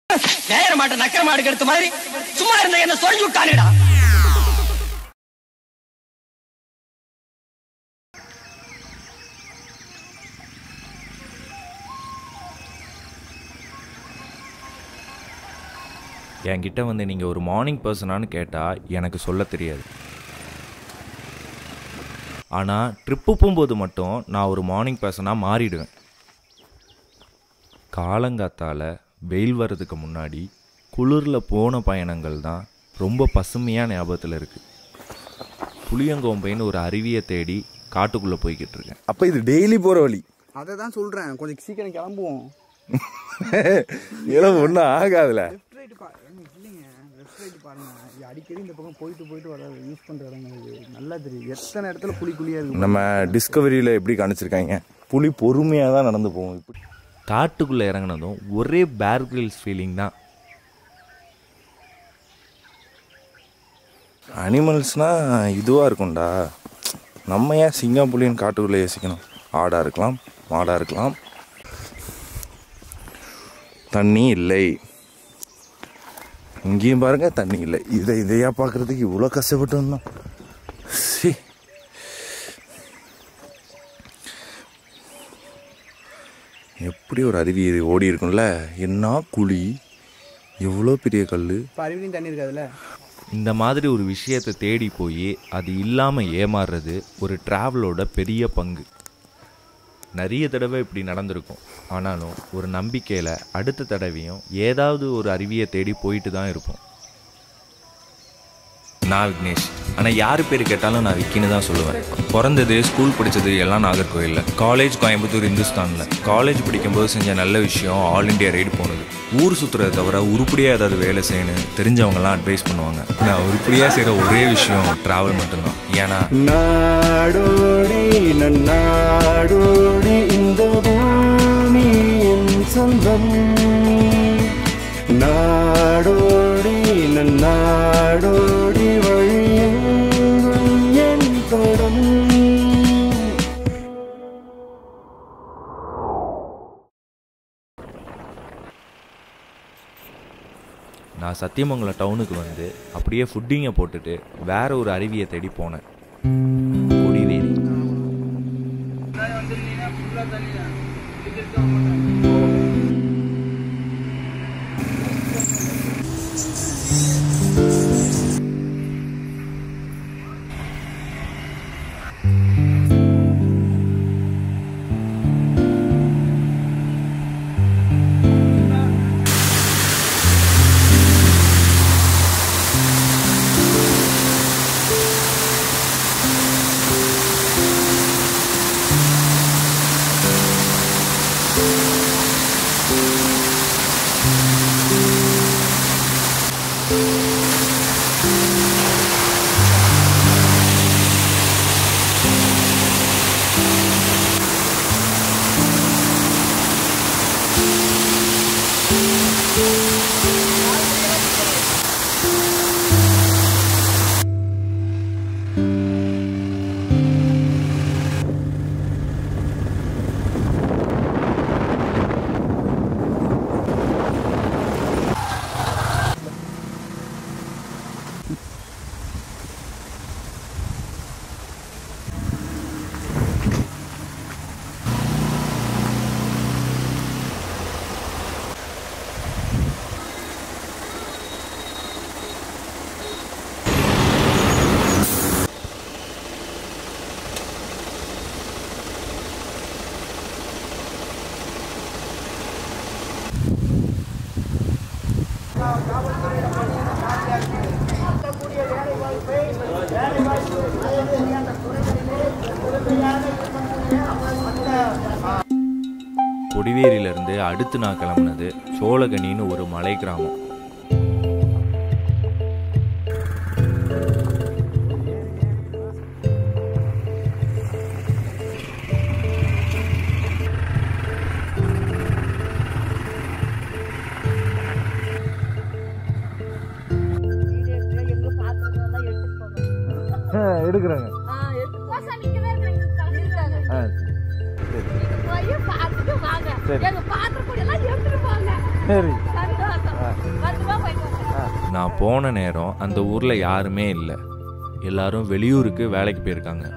நேர மாட்ட நக்கர மாடு எடுத்த மாதிரி சும்மா இருந்த என்ன சொல்லி விட்டானுடா என்கிட்ட வந்து நீங்கள் ஒரு மார்னிங் பர்சனான்னு கேட்டால் எனக்கு சொல்ல தெரியாது ஆனால் ட்ரிப்பு போகும்போது மட்டும் நான் ஒரு மார்னிங் பர்சனாக மாறிடுவேன் காலங்காத்தால் வெயில் வர்றதுக்கு முன்னாடி குளிரில் போன பயணங்கள் தான் ரொம்ப பசுமையாக ஞாபகத்தில் இருக்குது புளியங்கோம்பைன்னு ஒரு அருவியை தேடி காட்டுக்குள்ளே போய்கிட்டு இருக்கேன் அப்போ இது டெய்லி போகிற வழி அதை தான் சொல்கிறேன் கொஞ்சம் சீக்கிரம் கிளம்புவோம் இதெல்லாம் ஒன்றும் ஆகாதுல லெஃப்ட் ரைட்டு பா எனக்கு இல்லைங்க லெஃப்ட் ரைட்டு பாருங்க இது அடிக்கடி இந்த பக்கம் போயிட்டு போயிட்டு வர யூஸ் பண்ணுற இடங்கள் இது நல்லா தெரியும் எத்தனை இடத்துல குழி குழியாக இருக்கு நம்ம டிஸ்கவரியில் எப்படி காணிச்சிருக்காங்க புலி பொறுமையாக தான் நடந்து போகும் இப்படி காட்டுக்குள்ளே இறங்குனதும் ஒரே பேர் கிரில்ஸ் ஃபீலிங் தான் அனிமல்ஸ்னால் இதுவாக இருக்கும்டா நம்ம ஏன் சிங்கம் புலின்னு காட்டுக்குள்ளே யோசிக்கணும் ஆடாக இருக்கலாம் மாடாக இருக்கலாம் தண்ணி இல்லை இங்கேயும் பாருங்க தண்ணி இல்லை இதை இதையா பார்க்கறதுக்கு இவ்வளோ கஷ்டப்பட்டு வந்தோம் சி எப்படி ஒரு அருவி இது ஓடி இருக்கும்ல என்ன குழி எவ்வளோ பெரிய கல் இப்போ அருவிலையும் தண்ணி இருக்காதுல்ல இந்த மாதிரி ஒரு விஷயத்தை தேடி போய் அது இல்லாமல் ஏமாறுறது ஒரு ட்ராவலோட பெரிய பங்கு நிறைய தடவை இப்படி நடந்திருக்கும் ஆனாலும் ஒரு நம்பிக்கையில் அடுத்த தடவையும் ஏதாவது ஒரு அருவியை தேடி போயிட்டு தான் இருப்போம் நான் விக்னேஷ் ஆனால் யார் பேர் கேட்டாலும் நான் விக்கின்னு தான் சொல்லுவேன் பிறந்தது ஸ்கூல் படித்தது எல்லாம் நாகர்கோயிலில் காலேஜ் கோயம்புத்தூர் இந்துஸ்தானில் காலேஜ் படிக்கும்போது செஞ்ச நல்ல விஷயம் ஆல் இண்டியா ரைடு போனது ஊர் சுற்றுறதை தவிர உருப்படியாக ஏதாவது வேலை செய்யணும் தெரிஞ்சவங்கலாம் அட்வைஸ் பண்ணுவாங்க நான் உருப்படியாக செய்கிற ஒரே விஷயம் ட்ராவல் மட்டும்தான் ஏன்னா நாடோடி நன்னாடோடி இந்த பூமி என் சொந்தம் நாடோடி நன்னாடோடி வழியெங்கும் என் படம் நான் சத்தியமங்கலம் டவுனுக்கு வந்து அப்படியே ஃபுட்டிங்கை போட்டுட்டு வேற ஒரு அருவியை தேடி போனேன் கொடிவேரி கொடிவேரியிலேருந்து அடுத்து நான் கிளம்புனது சோழகனின்னு ஒரு மலை கிராமம் எடுக்கிறாங்க போய் பார்த்துட்டு வாங்க எங்க பாத்திரம் கூட எல்லாம் எடுத்துட்டு போங்க சரி சந்தோஷம் நான் போன நேரம் அந்த ஊரில் யாருமே இல்லை எல்லாரும் வெளியூருக்கு வேலைக்கு போயிருக்காங்க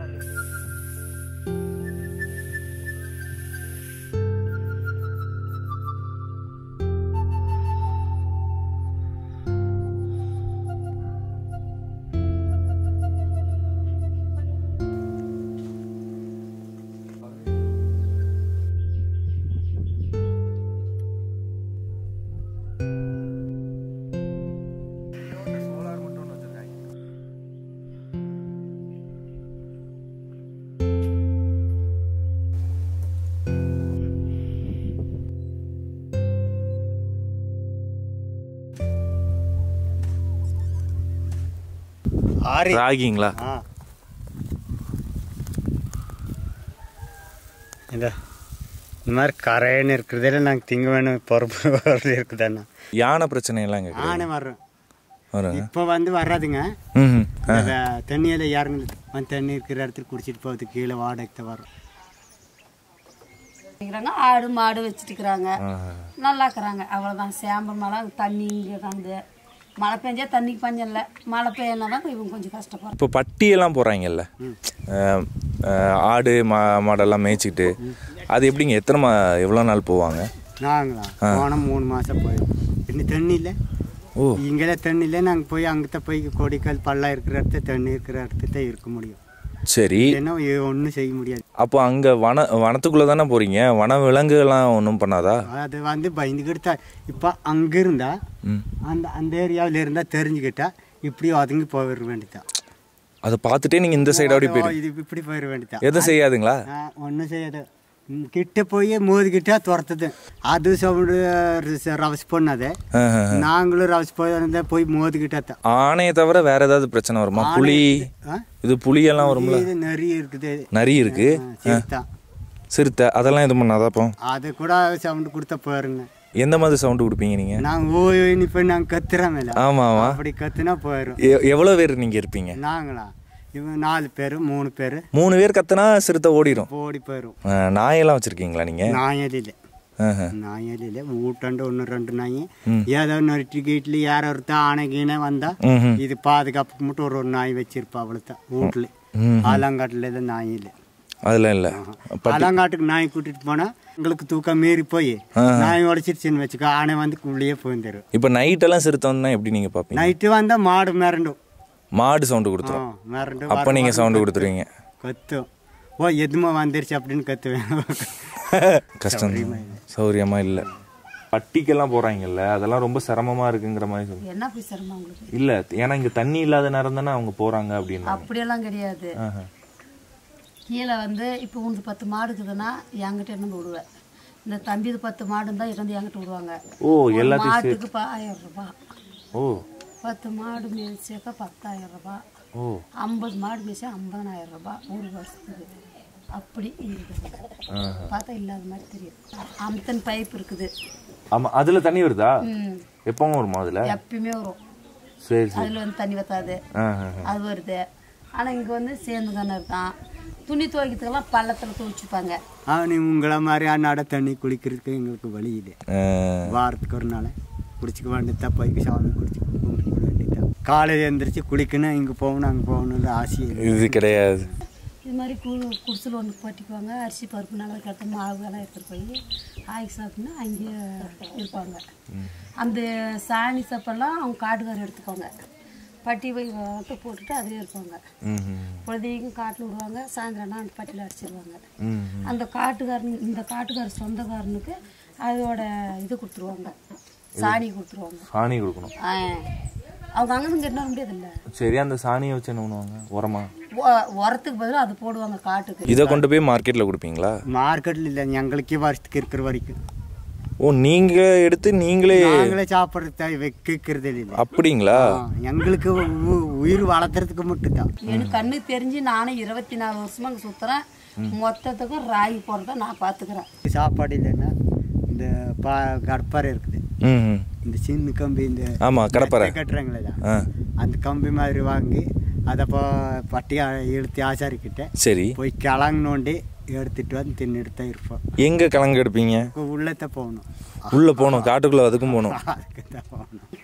ஆரி ராகிங்களா ஆ இந்த இந்த மாதிரி கரைன்னு இருக்கிறதுல நாங்கள் திங்க வேணும் பொறுப்பு வரது இருக்குதாண்ணா யானை பிரச்சனை எல்லாம் இங்க கிடையாது. ஆனே வர்றோம் வருங்க இப்போ வந்து வர்றாதுங்க ம் இந்த தண்ணியில் இறங்குது வந்து தண்ணி இருக்கிற இடத்துல குடிச்சிட்டு போகுது கீழே வாடகைக்கு தான் வரும் இருக்கிறாங்க ஆடு மாடு வச்சுட்டுக்கிறாங்க நல்லா இருக்கிறாங்க அவ்வளோதான் சேம்பல் மழை தண்ணி இங்கே வந்து மழை பெஞ்சா தண்ணிக்கு பஞ்சம் இல்லை மழை பெய்யனா தான் இவங்க கொஞ்சம் கஷ்டப்படுறோம் இப்போ பட்டியெல்லாம் போகிறாங்கல்ல ஆடு மா மாடெல்லாம் மேய்ச்சிக்கிட்டு அது எப்படிங்க எத்தனை மா எவ்வளோ நாள் போவாங்க நாங்களா போனால் மூணு மாதம் போயிடும் இன்னும் தண்ணி இல்லை ஓ இங்கே தண்ணி இல்லை நாங்கள் போய் அங்கே போய் கோடிக்கால் பள்ளம் இருக்கிற இடத்துல தண்ணி இருக்கிற இடத்துல தான் இருக்க முடியும் சரி ஏன்னா ஒன்றும் செய்ய முடியாது அப்போ அங்கே வன வனத்துக்குள்ளே தானே போகிறீங்க வன விலங்குகள்லாம் ஒன்றும் பண்ணாதா அது வந்து பயந்துக்கிட்டு தான் இப்போ அங்கே இருந்தா ம் அந்த அந்த ஏரியாவில் இருந்தால் தெரிஞ்சுக்கிட்டா இப்படி ஒதுங்கி போயிட வேண்டியதான் அதை பார்த்துட்டே நீங்கள் இந்த சைடு அப்படி போயிரு இது இப்படி போயிட வேண்டியதான் எதுவும் செய்யாதுங்களா ஒன்றும் செய்யாது ம், கிட்ட போய் மோதிக்கிட்டா துரத்துது அது சவுண்டு ரவஸ் பண்ணாது நாங்களும் ரவஸ் போய் போய் மோதிக்கிட்டா தான் ஆணையை தவிர வேற ஏதாவது பிரச்சனை வருமா புலி ஆ? இது புலியெல்லாம் வரும்ல இது நிறைய இருக்குது நரி இருக்கு சரிதான் சிறுத்தை அதெல்லாம் இது பண்ணாதா அப்போ அது கூட சவுண்டு கொடுத்தா போயிருங்க எந்த மாதிரி சவுண்டு கொடுப்பீங்க நீங்கள் நாங்கள் ஓய்வு இப்போ நாங்கள் கத்துறோம்ல ஆமாம் ஆமாம் அப்படி கத்துனா போயிடும் எ- எவ்வளோ பேர் நீங்கள் இருப்பீங்க நாங்களா இவன் நாலு பேர் மூணு பேர் மூணு பேர் கத்துனா சிறுத்தை ஓடிடும் ஓடி போயிடும் நாயெல்லாம் வச்சுருக்கீங்களா நீங்கள் நாயலில் நாயலில் வீட்டாண்டு ஒன்று ரெண்டு நாய் ம். ஏதோ நொறுட்டி கீட்டில் யாரோ ஒருத்தர் ஆனைகீனை வந்தா ம்ஹும். இது பாதுகாப்புக்கு மட்டும் ஒரு ஒரு நாய் வச்சிருப்பா அவ்வளோதான் வீட்டில் ம்ஹும். ஆலங்காட்டில் தான் நாய் இல்லை அதெல்லாம் இல்லை ஆலங்காட்டுக்கு நாய் கூட்டிட்டு போனா எங்களுக்கு தூக்கம் மீறி போய் நாய் உடச்சிருச்சுன்னு வச்சுக்கோ ஆனை வந்து உள்ளே போயிருந்துரும் இப்போ நைட்டெல்லாம் சிறுத்தை வந்தா எப்படி நீங்கள் பார்ப்பீங்க நைட்டு வந்தா மாடு மிரண்டும் மாடு சவுண்டு ஆ, கொடுத்துரும் மிரண்டு அப்போ நீங்கள் சவுண்டு கொடுத்துருவீங்க கத்தும் ஓ எதுமா வந்துருச்சு அப்படின்னு கத்துவேன் கஷ்டம் சௌரியமாக இல்லை பட்டிக்கெல்லாம் போகிறாங்கல்ல அதெல்லாம் ரொம்ப சிரமமாக இருக்குங்கிற மாதிரி சொல்லு என்ன போய் சிரமம் உங்களுக்கு இல்லை ஏன்னா இங்கே தண்ணி இல்லாத நேரம் தானே அவங்க போகிறாங்க அப்படின்னு அப்படியெல்லாம் கிடையாது ஆஹா. கீழே வந்து இப்போ உனக்கு பத்து மாடு இருக்குதுன்னா என்கிட்ட இருந்து விடுவேன் இந்த தம்பி இது பத்து மாடு இருந்தால் இருந்து என்கிட்ட விடுவாங்க ஓ ஒரு எல்லாத்தையும் மாட்டுக்கு ப- ஆயிரம் ரூபாய் ஓ பத்து மாடு மேய்ச்சாக்கா பத்தாயிரம் ரூபாய் ஓ ஐம்பது மாடு மேய்ச்சா ஐம்பதனாயிரம் ரூபாய் ஒரு வருஷத்துக்கு அப்படி இருக்குது பார்த்தா இல்லாத மாதிரி தெரியும் அம்தன் பைப் இருக்குது ஆமாம் அதில் தண்ணி வருதா ம் எப்பவும் வருமா அதில் எப்பயுமே வரும் சரி சரி அதில் வந்து தண்ணி வத்தாது ஆ ஆ, ஆ. அது வருது ஆனால் இங்கே வந்து சேர்ந்து தானே இருக்கான் துணி துவைக்கிறதுக்கெல்லாம் பள்ளத்தில் துவைச்சிப்பாங்க ஆ நீ உங்களை மாதிரி அன்னாட தண்ணி குளிக்கிறதுக்கு எங்களுக்கு வழி இல்லை ஆ. வாரத்துக்கு ஒரு நாள் குடிச்சிக்க வேண்டியதா போய்க்கு சாமி குடிச்சு கும்பிட்டுக்க வேண்டியதான் காலையில் எழுந்திரிச்சு குளிக்கணும் இங்கே போகணும் அங்கே போகணுன்ற ஆசையே இல்லை இது கிடையாது இது மாதிரி கு குடிசல் ஒன்று பட்டிக்குவாங்க அரிசி பருப்பு நல்லா கட்டு மாவு எல்லாம் எடுத்துகிட்டு போய் ஆய்க்கு சாப்பிட்டுனா அங்கேயே இருப்பாங்க அந்த சாணி சப்பெல்லாம் அவங்க காட்டுக்காரர் எடுத்துப்பாங்க பட்டி போய் மட்டும் போட்டுட்டு அதிலே இருப்பாங்க ம் ம். குழந்தைக்கும் காட்டில் விடுவாங்க சாயந்தரம்னா அந்த பட்டியில் அடிச்சிருவாங்க ம் அந்த காட்டுக்காரன் இந்த காட்டுக்கார சொந்தக்காரனுக்கு அதோட இது கொடுத்துருவாங்க சாணி கொடுத்துருவாங்க சாணி கொடுக்கணும் ஆ. அவங்க அங்கேருந்து கட்டின வர முடியாதுல்ல சரி அந்த சாணியை வச்சு என்ன பண்ணுவாங்க உரமா உ- உரத்துக்கு பதிலாக அது போடுவாங்க காட்டுக்கு இதை கொண்டு போய் மார்க்கெட்டில் கொடுப்பீங்களா மார்க்கெட்டில் இல்லை எங்களுக்கே வருஷத்துக்கு இருக்கிற வரைக்கும் ஓ நீங்கள் எடுத்து நீங்களே நாங்களே சாப்பிட்றது வைக்கிறது இல்லை அப்படிங்களா ஆ, எங்களுக்கு உ- உயிர் வளர்த்துறதுக்கு மட்டும்தான் எனக்கு கண்ணு தெரிஞ்சு நானும் இருபத்தி நாலு வருஷமா அங்கே சுற்றுறேன் மொத்தத்துக்கும் ராகி போடுறத நான் பார்த்துக்கிறேன் சாப்பாடு இல்லைன்னா இந்த பா கடப்பாறை இருக்குது ம் ம். இந்த சின்ன கம்பி இந்த ஆமா, கடப்பாரை. மெத்தை கட்டுறாங்களே ஆ அந்த கம்பி மாதிரி வாங்கி அதை இப்போ பட்டியா இழுத்து ஆசாரிக்கிட்ட சரி போய் கிழங்கு நோண்டி எடுத்துட்டு வந்து தின்னுட்டு தான் இருப்போம் எங்கே கிழங்கு எடுப்பீங்க உள்ளத்தை போகணும் உள்ளே போகணும் காட்டுக்குள்ளே அதுக்கும் போகணும் அதுக்கு தான் போகணும்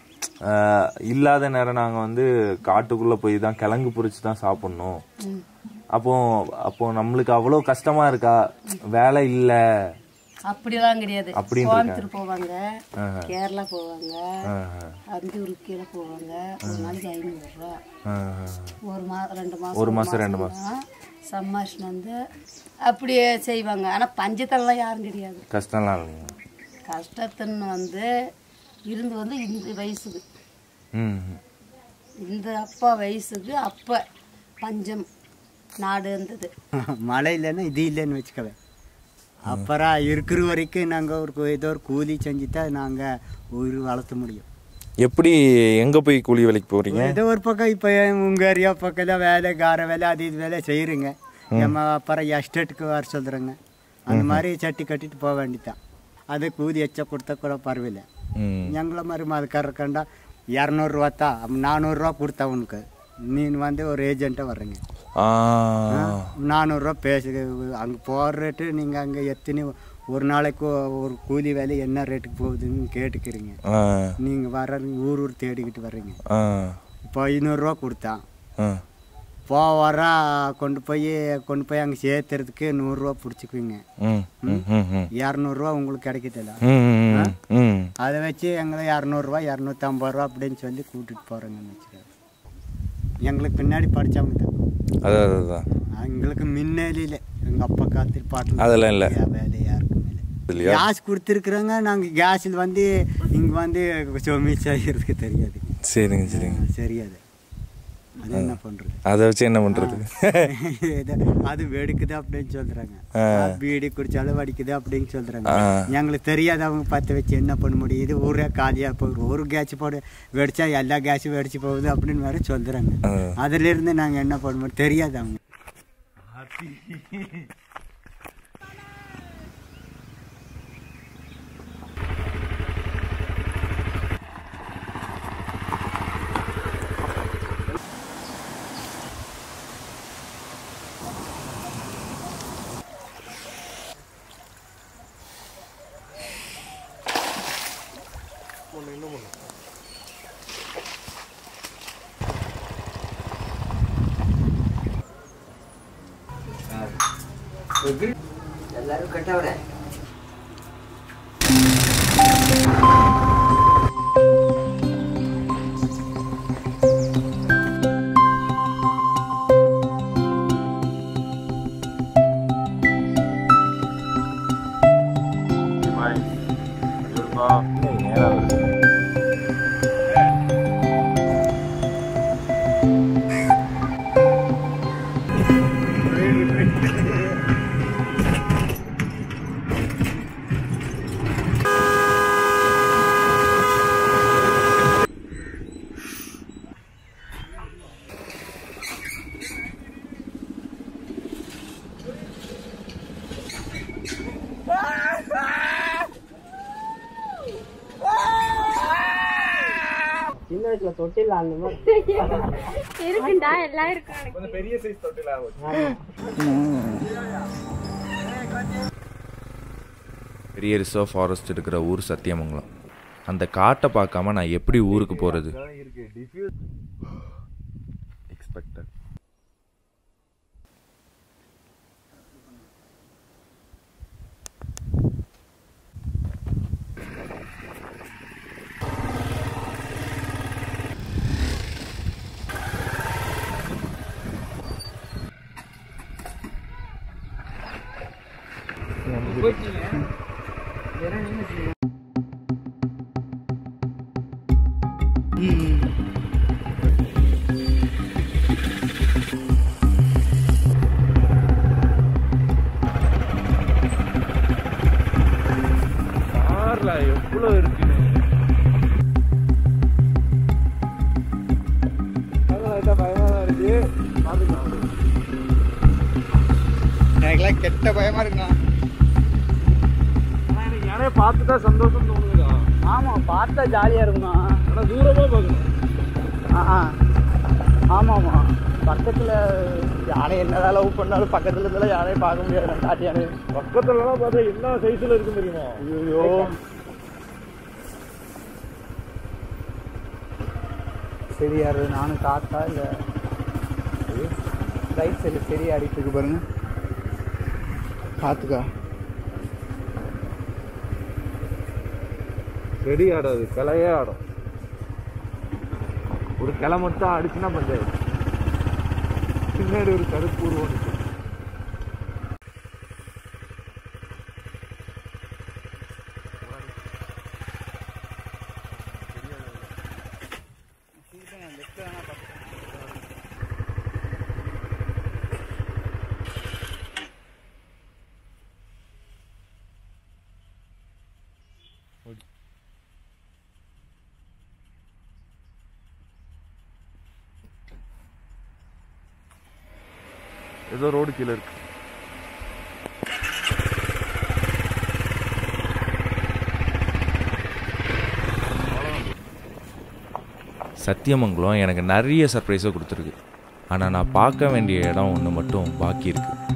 ஆஹ், இல்லாத நேரம் நாங்க வந்து காட்டுக்குள்ள போய் தான் கிழங்கு பொரிச்சு தான் சாப்பிடணும் அப்போ அப்போ நம்மளுக்கு அவ்வளவு கஷ்டமா இருக்கா வேலை இல்ல அப்படிலாம் கிடையாது அப்படின்னு கோயம்புத்தூர் போவாங்க கேரளா போவாங்க அந்தியூருக்கு கீழே போவாங்க ஒரு நாளைக்கு ஐநூறுரூவா ஆஹ், ஒரு மா ரெண்டு மாதம் ஒரு மாசம், ரெண்டு சம்மாஷன் வந்து அப்படியே செய்வாங்க ஆனால் பஞ்சத்தெல்லாம் யாரும் கிடையாது கஷ்டம்லாம் இல்லைங்க கஷ்டத்துன்னு வந்து இருந்து வந்து இந்த வயசுக்கு ம் இந்த அப்பா வயசுக்கு அப்போ பஞ்சம் நாடு இருந்தது மழை இல்லைன்னா இது இல்லைன்னு வச்சுக்கவே அப்புறம் இருக்கிற வரைக்கும் நாங்கள் ஒரு கு- ஏதோ ஒரு கூலி செஞ்சு தான் நாங்கள் உயிர் வளர்த்த முடியும் எப்படி எங்க போய் கூலி வேலைக்கு போறீங்க ஏதோ ஒரு பக்கம் இப்போ உங்கள் ஏரியா பக்கம் தான் வேலை கார வேலை அது இது வேலை செய்கிறீங்க நம்ம அப்புறம் எஸ்டேட்டுக்கு வர சொல்கிறேங்க அந்த மாதிரி சட்டி கட்டிட்டு போக வேண்டியதான் அது கூலி எச்சா கொடுத்தா கூட பரவாயில்ல ம் எங்களை மாதிரி மதுக்காரர் கண்டா இரநூறுவா தான் அப்ப நானூறுரூவா கொடுத்தா உனக்கு நீ வந்து ஒரு ஏஜென்ட்டாக வர்றீங்க ஆ நானூறுரூவா பேசு அங்கே போகிற ரேட்டு நீங்கள் அங்கே எத்தனை ஒரு நாளைக்கு ஒரு கூலி வேலை என்ன ரேட்டுக்கு போகுதுன்னு கேட்டுக்கிறீங்க ஆ நீங்கள் வர ஊர் ஊர் தேடிக்கிட்டு வர்றீங்க ஆ இப்போ ஐநூறுரூவா கொடுத்தான் ஆ போ வர கொண்டு போய் கொண்டு போய் அங்கே சேர்த்துறதுக்கு நூறுரூவா பிடிச்சிக்குவீங்க ம் ம் ம் ம் இரநூறுவா உங்களுக்கு கிடைக்குதுல்ல ம் ம் ம் அதை வச்சு எங்களை இரநூறுவா இரநூத்தம்பது ரூபா அப்படின்னு சொல்லி கூட்டிட்டு போகிறேங்கன்னு வச்சுக்கோங்க எங்களுக்கு பின்னாடி படித்தவங்க தான் அதான் அதான், அதான் எங்களுக்கு முன்னேலியில் எங்கள் அப்பா காலத்தில் பாட்டு அதெல்லாம் இல்ல. வேலை யாருக்கும் இல்லை இல்லையா கேஸ் கொடுத்துருக்குறோங்க நாங்கள் கேஸில் வந்து இங்கே வந்து சொமி செய்கிறதுக்கு தெரியாது சரிங்க சரிங்க சரியாது அது என்ன பண்ணுறது அதை வச்சு என்ன பண்றது அது வெடிக்குது அப்படின்னு சொல்றாங்க ஆ. பீடி குடிச்சாலும் வடிக்குது அப்படின்னு சொல்றாங்க ஆ. எங்களுக்கு தெரியாது அவங்க பற்ற வச்சு என்ன பண்ண முடியும் இது ஊரே காலியா போகுது ஒரு கேஸ் போடு வெடிச்சா எல்லா கேஸும் வெடிச்சு போகுது அப்படின்னு வேற சொல்றாங்க ஆ. அதுல இருந்து நாங்க என்ன பண்ண முடியும் தெரியாது அவங்க இருக்குண்டா எல்லாம் இருக்கு பெரிய ரிசர்வ் ஃபாரஸ்ட் இருக்கிற ஊர் சத்தியமங்கலம் அந்த காட்டை பார்க்காம நான் எப்படி ஊருக்கு போறது எக்ஸ்பெக்டட் எவ்வளோ இருக்கு எனக்குலாம் கெட்ட பயமா இருக்குண்ணா யாரைய பார்த்துட்டா சந்தோஷம் தோணுதா ஆமாம் பார்த்தா ஜாலியாக இருக்குண்ணா ஆனால் தூரமாக பார்க்கணும் ஆ ஆ ஆமாம் ஆமாம் பக்கத்தில் யாரை என்னதான் லவ் பண்ணாலும் பக்கத்தில் இருந்தாலும் யாரையும் பார்க்க முடியாது காட்டு யாரு பக்கத்துலலாம் பார்த்தா என்ன சைஸில் இருக்கும் தெரியுமா ஐயோ செடி ஆடுறது நானும் காத்தா இல்லை ரைட் சைடில் செடி ஆடிட்டு இருக்கு பாருங்க காத்துக்கா செடி ஆடாது கிளையே ஆடும் ஒரு கிளை மட்டும் அடிச்சுன்னா பஞ்சாயத்து பின்னாடி ஒரு கருப்பு உருவம் நிக்கும். ஏதோ ரோடு கீழே இருக்கு சத்தியமங்கலம் எனக்கு நிறைய சர்ப்ரைஸை கொடுத்துருக்கு ஆனால் நான் பார்க்க வேண்டிய இடம் ஒன்று மட்டும் பாக்கி இருக்குது